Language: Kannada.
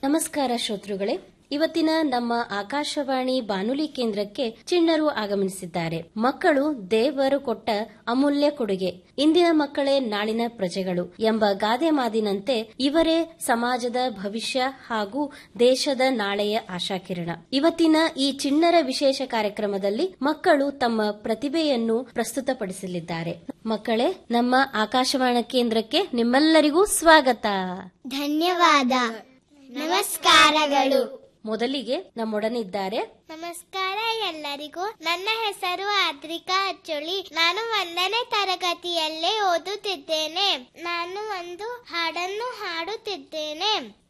ನಮಸ್ಕಾರ ಶ್ರೋತೃಗಳೇ ಇವತ್ತಿನ ನಮ್ಮ ಆಕಾಶವಾಣಿ ಬಾನುಲಿ ಕೇಂದ್ರಕ್ಕೆ ಚಿಣ್ಣರು ಆಗಮನಿಸಿದ್ದಾರೆ ಮಕ್ಕಳು ದೇವರು ಕೊಟ್ಟ ಅಮೂಲ್ಯ ಕೊಡುಗೆ ಇಂದಿನ ಮಕ್ಕಳೇ ನಾಳಿನ ಪ್ರಜೆಗಳು ಎಂಬ ಗಾದೆ ಮಾದಿನಂತೆ ಇವರೇ ಸಮಾಜದ ಭವಿಷ್ಯ ಹಾಗೂ ದೇಶದ ನಾಳೆಯ ಆಶಾಕಿರಣ ಇವತ್ತಿನ ಈ ಚಿಣ್ಣರ ವಿಶೇಷ ಕಾರ್ಯಕ್ರಮದಲ್ಲಿ ಮಕ್ಕಳು ತಮ್ಮ ಪ್ರತಿಭೆಯನ್ನು ಪ್ರಸ್ತುತಪಡಿಸಲಿದ್ದಾರೆ ಮಕ್ಕಳೇ ನಮ್ಮ ಆಕಾಶವಾಣಿ ಕೇಂದ್ರಕ್ಕೆ ನಿಮ್ಮೆಲ್ಲರಿಗೂ ಸ್ವಾಗತ ಧನ್ಯವಾದ ನಮಸ್ಕಾರಗಳು ಮೊದಲಿಗೆ ನಮ್ಮೊಡನಿದ್ದಾರೆ ನಮಸ್ಕಾರ ಎಲ್ಲರಿಗೂ ನನ್ನ ಹೆಸರು ಆದ್ರಿಕಾ ಅಚ್ಚೊಳಿ ನಾನು ಒಂದನೇ ತರಗತಿಯಲ್ಲೇ ಓದುತ್ತಿದ್ದೇನೆ ನಾನು ಒಂದು ಹಾಡನ್ನು ಹಾಡುತ್ತಿದ್ದೇನೆ